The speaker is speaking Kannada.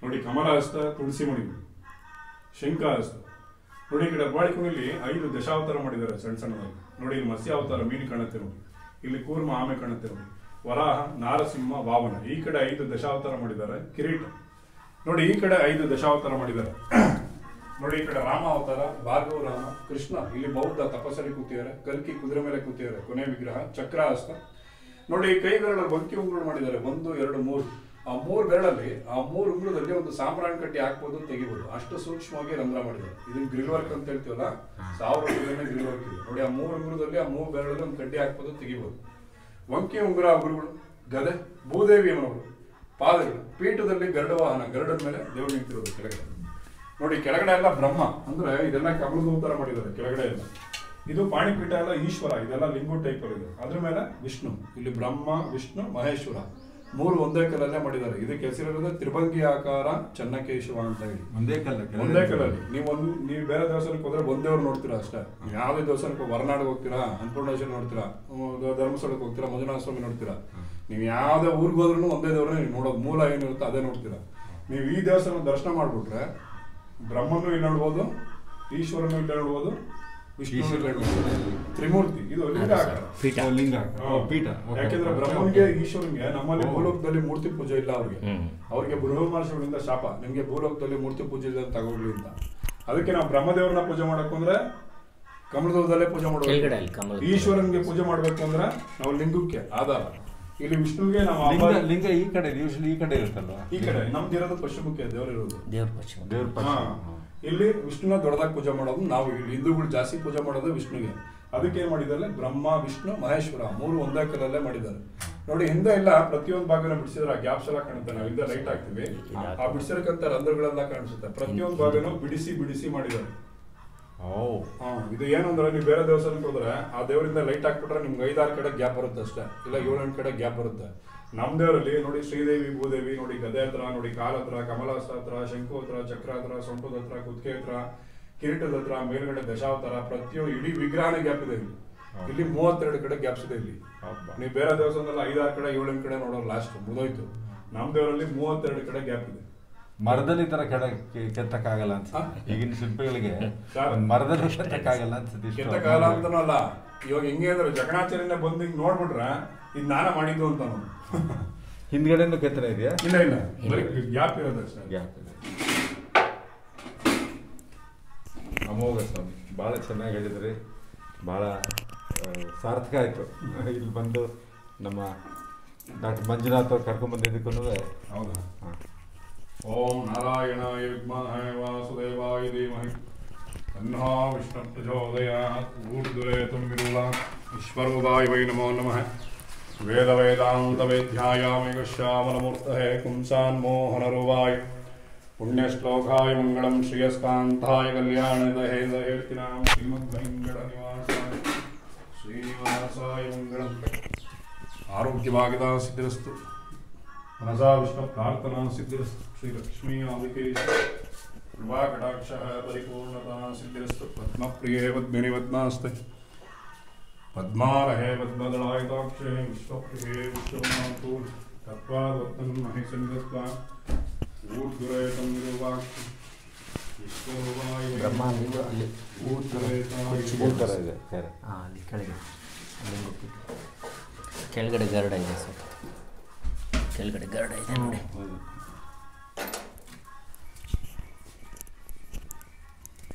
ನೋಡಿ ಕಮಲ ಹಸ್ತ ತುಳಸಿ ಮಣಿ ಶಂಖ ಹಸ್ತ ನೋಡಿ ಈ ಕಡೆ ಅರ್ವಾಳಿಕುಂಡಲ್ಲಿ ಐದು ದಶಾವತಾರ ಮಾಡಿದ್ದಾರೆ ಸಣ್ಣ ಸಣ್ಣದಾಗಿ ನೋಡಿ ಇಲ್ಲಿ ಮತ್ಸ್ಯ ಅವತಾರ ಮೀನು ಕಾಣುತ್ತೆ ನೋಡಿ ಇಲ್ಲಿ ಕೂರ್ಮ ಆಮೆ ಕಾಣುತ್ತೆ ನೋಡಿ ವರಾಹ ನಾರಸಿಂಹ ವಾಮನ ಈ ಕಡೆ ಐದು ದಶಾವತಾರ ಮಾಡಿದ್ದಾರೆ ಕಿರೀಟ ನೋಡಿ ಈ ಕಡೆ ಐದು ದಶಾವತಾರ ಮಾಡಿದ್ದಾರೆ ನೋಡಿ ಈ ಕಡೆ ರಾಮ ಅವತಾರ ಭಾರ್ಗವ ರಾಮ ಕೃಷ್ಣ ಇಲ್ಲಿ ಬೌದ್ಧ ತಪಸ್ಸಲ್ಲಿ ಕೂತಿದ್ದಾರೆ ಕಲ್ಕಿ ಕುದುರೆ ಮೇಲೆ ಕೂತಿದ್ದಾರೆ ಕೊನೆ ವಿಗ್ರಹ ಚಕ್ರ ಹಸ್ತ ನೋಡಿ ಈ ಕೈ ಬೆರಳು ಬಂಕಿ ಉಂಗುರು ಮಾಡಿದ್ದಾರೆ ಒಂದು ಎರಡು ಮೂರು ಆ ಮೂರು ಬೆರಳಲ್ಲಿ ಆ ಮೂರು ಉಂಗುರದಲ್ಲಿ ಒಂದು ಸಾಂಬ್ರಾಣಿ ಕಟ್ಟಿ ಹಾಕ್ಬೋದು ತೆಗಿಬೋದು ಅಷ್ಟು ಸೂಕ್ಷ್ಮವಾಗಿ ರಂಧ್ರ ಮಾಡಿದ್ದಾರೆ ಇದನ್ನ ಗ್ರಿಲ್ ವರ್ಕ್ ಅಂತ ಹೇಳ್ತೀವಲ್ಲ ಸಾವಿರ ರೂಪಾಯಿ ಗ್ರಿಲ್ ವರ್ಕ್ ಇದೆ ನೋಡಿ ಆ ಮೂರು ಉಂಗುರದಲ್ಲಿ ಆ ಮೂರು ಬೆರಳಲ್ಲಿ ಒಂದು ಕಡ್ಡಿ ಹಾಕ್ಬೋದು ತೆಗಿಬೋದು ವಂಕಿ ಉಂಗುರ ಉಗುರುಗಳು ಗದೆ ಭೂದೇವಿ ಅನ್ನೋರು ಪಾದಗಳು ಪೀಠದಲ್ಲಿ ಗರುಡ ವಾಹನ ಗರುಡನ ಮೇಲೆ ದೇವರು ನಿಂತಿರೋದು ಕೆಳಗಡೆ ನೋಡಿ ಕೆಳಗಡೆ ಎಲ್ಲ ಬ್ರಹ್ಮ ಅಂದ್ರೆ ಇದೆಲ್ಲ ಕಮಲದ ಉತ್ತರ ಮಾಡಿದ್ದಾರೆ ಕೆಳಗಡೆ ಎಲ್ಲ ಇದು ಪಾಣಿಪೀಠ ಎಲ್ಲ ಈಶ್ವರ ಇದೆಲ್ಲ ಲಿಂಗು ಟೈಪ್ ಇದೆ ಅದ್ರ ಮೇಲೆ ವಿಷ್ಣು ಇಲ್ಲಿ ಬ್ರಹ್ಮ ವಿಷ್ಣು ಮಹೇಶ್ವರ ಮೂರು ಒಂದೇ ಕಲ್ಲಲ್ಲೇ ಮಾಡಿದ್ದಾರೆ ಇದಕ್ಕೆ ಹೆಸರಿರೋದು ತ್ರಿಭಂಗಿ ಆಕಾರ ಚನ್ನಕೇಶವ ಅಂತ ಹೇಳಿ ಒಂದೇ ಕಲ್ಲ ಒಂದೇ ಕಲರ್ ನೀವು ಒಂದ್ ನೀವು ಬೇರೆ ದೇವಸ್ಥಾನಕ್ಕೆ ಹೋದ್ರೆ ಒಂದೇ ಅವ್ರು ನೋಡ್ತೀರಾ ಅಷ್ಟೇ ನೀವು ಯಾವುದೇ ದೇವಸ್ಥಾನಕ್ಕೆ ಹೊರನಾಡಿಗೆ ಹೋಗ್ತೀರಾ ಅನ್ನಪೂರ್ಣೇಶ್ವರ ನೋಡ್ತೀರಾ ಹ್ಮ್, ದ- ಧರ್ಮಸ್ಥಳಕ್ಕೆ ಹೋಗ್ತೀರಾ ಮಂಜುನಾಥ ಸ್ವಾಮಿ ನೋಡ್ತೀರಾ ನೀವು ಯಾವುದೇ ಊರಿಗೆ ಹೋದ್ರೂ ಒಂದೇ ದೇವ್ರನ್ನ ನೀವು ನೋಡೋದು ಮೂಲ ಏನಿರುತ್ತೆ ಅದೇ ನೋಡ್ತೀರಾ ನೀವು ಈ ದೇವಸ್ಥಾನ ದರ್ಶನ ಮಾಡ್ಬಿಟ್ರೆ ಬ್ರಹ್ಮನು ಇಲ್ಲಿ ನೋಡ್ಬೋದು ಈಶ್ವರನು ಇಲ್ಲಿ ನೋಡ್ಬೋದು ವಿಷ್ಣು ಇಲ್ಲಿ ನೋಡ್ಬೋದು ತ್ರಿಮೂರ್ತಿ ಇದು ಲಿಂಗ ಆಕಾರ ಪೀಠ ಲಿಂಗ ಹಾ. ಓ, ಪೀಠ ಓಕೆ. ಯಾಕೆಂದ್ರೆ ಓಕೆ, ಬ್ರಹ್ಮನಿಗೆ ಓಕೆ. ಈಶ್ವರನಿಗೆ ನಮ್ಮಲ್ಲಿ ಓ. ಭೂಲೋಕದಲ್ಲಿ ಮೂರ್ತಿ ಪೂಜೆ ಇಲ್ಲ ಅವ್ರಿಗೆ ಹ್ಮ್. ಅವ್ರಿಗೆ ಬೃಹಮಹರ್ಷಿಗಳಿಂದ ಶಾಪ ನಿಮ್ಗೆ ಭೂಲೋಕದಲ್ಲಿ ಮೂರ್ತಿ ಪೂಜೆ ಇಲ್ಲ ಅಂತ ತಗೋಗ್ಲಿ ಅಂತ ಅದಕ್ಕೆ ನಾವು ಬ್ರಹ್ಮದೇವ್ರನ್ನ ಪೂಜೆ ಮಾಡಬೇಕು ಅಂದ್ರೆ ಕಮಲದಲ್ಲೇ ಪೂಜೆ ಕೆಳಗಡೆ ಅಲ್ಲಿ ಮಾಡಬೇಕು ಕಮಲ ಈಶ್ವರನ್ಗೆ ಪೂಜೆ ಮಾಡ್ಬೇಕು ಅಂದ್ರೆ ನಾವು ಲಿಂಗಕ್ಕೆ ಆಧಾರ ಇಲ್ಲಿ ವಿಷ್ಣುವಿಗೆ ನಾವು ಲಿಂಗ ಆಭಾರ- ಲಿಂಗ ಈ ಕಡೆ ಯೂಶಲಿ ಈ ಕಡೆ ಇರುತ್ತಲ್ವಾ ಈ ಕಡೆ ನಮ್ದು ಇರೋದು ಪಶ್ಚಿಮಕ್ಕೆ ದೇವರಿರೋದು ದೇವ್ರ ಪಶ್ಚಿಮ ದೇವ್ರ ಹಾ. ಪಕ್ಷ ಇಲ್ಲಿ ವಿಷ್ಣುನ ದೊಡ್ಡದಾಗಿ ಪೂಜೆ ಮಾಡೋದು ನಾವು ಇಲ್ಲಿ ಹಿಂದೂಗಳು ಜಾಸ್ತಿ ಪೂಜೆ ಮಾಡೋದು ವಿಷ್ಣುಗೆ ಅದಕ್ಕೆ ಏನ್ ಮಾಡಿದ್ದಾರೆ ಬ್ರಹ್ಮ ವಿಷ್ಣು ಮಹೇಶ್ವರ ಮೂರು ಒಂದೇ ಕಲ್ಲಲ್ಲೇ ಮಾಡಿದ್ದಾರೆ ನೋಡಿ ಹಿಂದೆ ಎಲ್ಲ ಪ್ರತಿಯೊಂದು ಭಾಗನ ಬಿಡಿಸಿದ್ರೆ ಆ ಗ್ಯಾಪ್ಸ್ ಎಲ್ಲ ಕಾಣುತ್ತೆ ನಾವು ಹಿಂದೆ ಲೈಟ್ ಹಾಕ್ತಿವಿ ಆ ಬಿಡಿಸಿರಕ್ಕಂತ ರಂಧ್ರಗಳೆಲ್ಲ ಕಾಣಿಸುತ್ತೆ ಪ್ರತಿಯೊಂದು ಭಾಗನು ಬಿಡಿಸಿ ಬಿಡಿಸಿ ಮಾಡಿದ್ದಾರೆ ಓ ಹಾ ಇದು ಏನು ಅಂದ್ರೆ ನೀವು ಬೇರೆ ದೇವಸ್ಥಾನಕ್ಕೆ ಹೋದ್ರೆ ಆ ದೇವರಿಂದ ಲೈಟ್ ಹಾಕ್ಬಿಟ್ರೆ ನಿಮ್ಗೆ ಐದಾರು ಕಡೆ ಗ್ಯಾಪ್ ಬರುತ್ತೆ ಅಷ್ಟೇ ಇಲ್ಲ ಏಳೆಂಟು ಕಡೆ ಗ್ಯಾಪ್ ಬರುತ್ತೆ ನಮ್ ದೇವರಲ್ಲಿ ನೋಡಿ ಶ್ರೀದೇವಿ ಭೂದೇವಿ ನೋಡಿ ಗದೆ ಹತ್ರ ನೋಡಿ ಕಾಲ ಹತ್ರ ಕಮಲಾಸ ಹತ್ರ ಶಂಕು ಹತ್ರ ಚಕ್ರ ಹತ್ರ ಸೊಂಟದ ಹತ್ರ ಕುತ್ತಿಗೆ ಹತ್ರ ಕಿರೀಟದ ಹತ್ರ ಮೇಲ್ಗಡೆ ದಶಾವತಾರ ಪ್ರತಿಯೊಂದು ಇಡೀ ವಿಗ್ರಹನೇ ಗ್ಯಾಪ್ ಇದೆ ಇಲ್ಲಿ ಇಲ್ಲಿ ಮೂವತ್ತೆರಡು ಕಡೆ ಗ್ಯಾಪ್ಸ್ ಇದೆ ಇಲ್ಲಿ ಹಬ್ಬ. ನೀವು ಬೇರೆ ದೇವಸ್ಥಾನದಲ್ಲಿ ಐದಾರು ಕಡೆ ಏಳೆಂಟು ಕಡೆ ನೋಡೋರು ಲಾಸ್ಟ್ ಮುಗಿದೋಯ್ತು ನಮ್ ದೇವರಲ್ಲಿ ಮೂವತ್ತೆರಡು ಕಡೆ ಗ್ಯಾಪ್ ಇದೆ ಮರದಲ್ಲಿ ಈ ತರ ಕೆಡ ಕೆತ್ತಕ್ಕಾಗಲ್ಲ ಅಂತ ಹಾ? ಈಗಿನ ಶಿಲ್ಪಿಗಳಿಗೆ ಸರ್. ಒಂದ್ ಮರದಲ್ಲಿ ಕೆತ್ತಕ್ಕಾಗಲ್ಲ ಅನ್ಸುತ್ತೆ ಇಷ್ಟು ಕೆಟ್ಟ ಕಾಲ ಅಂತನೂ ಅಲ್ಲ ಇವಾಗ ಹೆಂಗೆ ಅಂದ್ರೆ ಜಗಣಾಚಾರ್ಯನ ಬಂದು ಹಿಂಗ್ ನೋಡ್ಬಿಟ್ರೆ ಇದು ನಾನ ಮಾಡಿದ್ದು ಅಂತ ನಾವು ಹಿಂದ್ಗಡೆನೂ ಕೆತ್ತನೆ ಇದೆಯಾ ಇಲ್ಲ ಇಲ್ಲ ಬರೀ ಗ್ಯಾಪ್ ಇರೋದಷ್ಟೇ ಗ್ಯಾಪ್ ಇದೆ ಅಮೋಘ ಸ್ವಾಮಿ ಭಾಳ ಚೆನ್ನಾಗಿ ಹೇಳಿದ್ರಿ ಭಾಳ ಆ, ಸಾರ್ಥಕ ಆಯಿತು ಇಲ್ಲಿ ಬಂದು ನಮ್ಮ ಡಾಕ್ಟರ್ ಮಂಜುನಾಥ್ ಅವ್ರು ಕರ್ಕೊಂಡ್ಬಂದಿದ್ದಕ್ಕೂ ಹೌದಾ ಹಾಂ ಓಂ ನಾರಾಯಣಾಯ ವಿದ್ಮಹೇ ವಾಸುದೇವಾಯ ಧೀಮಹಿ ತನ್ನೋ ವಿಷ್ಣು ಪ್ರಚೋದಯಾತ್ ಊರ್ಧ್ವೇ ತುಂಬಿರುವ ಈಶ್ವರೋದಾಯ ವೈ ನಮೋ ನಮಃ ವೇದ ವೇದಾಂತ ವೇದ್ಯಾಯಾಮೇಕ ಶ್ಯಾಮಲಮೂರ್ತಹೇ ಕುಂಸಾನ್ಮೋಹನರುವಾಯ ಪುಣ್ಯಶ್ಲೋಕಾಯ ಮಂಗಳಂ ಶ್ರೇಯಸ್ಕಾಂತಾಯ ಕಲ್ಯಾಣದಹೇದ ಹೇಳ್ತಿನಾಂ ಶ್ರೀಮದ್ ವೆಂಕಟ ನಿವಾಸಾಯ ಶ್ರೀನಿವಾಸಾಯ ಮಂಗಳಂ ಆರೋಗ್ಯವಾಗಿದ ಸಿದ್ಧಿರಸ್ತು ಮನಸಾ ವಿಷ್ಣು ಪ್ರಾರ್ಥನಾ ಸಿದ್ಧಿರಸ್ತು ಶ್ರೀ ಲಕ್ಷ್ಮೀ ಅಂಬಿಕೆ ಕೃಪಾ ಕಟಾಕ್ಷ ಪರಿಪೂರ್ಣತಾ ಸಿದ್ಧಿರಸ್ತು ಪದ್ಮಪ್ರಿಯೇ ಪದ್ಮಿನಿ ಪದ್ಮಾಸ್ತೆ ಪದ್ಮಾರಹೇ ಪದ್ಮದಳಾಯುತಾಕ್ಷೇ ವಿಶ್ವಪ್ರಿಯೇ ವಿಶ್ವಮಾತು ತತ್ವಾದತ್ತನ್ ಮಹಿ ಸಂಗತ್ವ ಊರ್ಧ್ವರೇ ತಂದಿರುವಾಕ್ಷಿ ವಿಶ್ವರೂಪಾಯ ಬ್ರಹ್ಮ ಲಿಂಗ ಅಲ್ಲಿ ಊರ್ಧ್ವರೇ ಈ ಥರ ಇದೆ ಬೇರೆ ಹಾಂ ಅಲ್ಲಿ ಕೆಳಗೆ ಲಿಂಗ ಪೀಠ ಕೆಳಗಡೆ ಗರುಡ ಇದೆ ಸರ್ ಕೆಳಗಡೆ ಗರುಡ ಇದೆ ನೋಡಿ ಹೌದು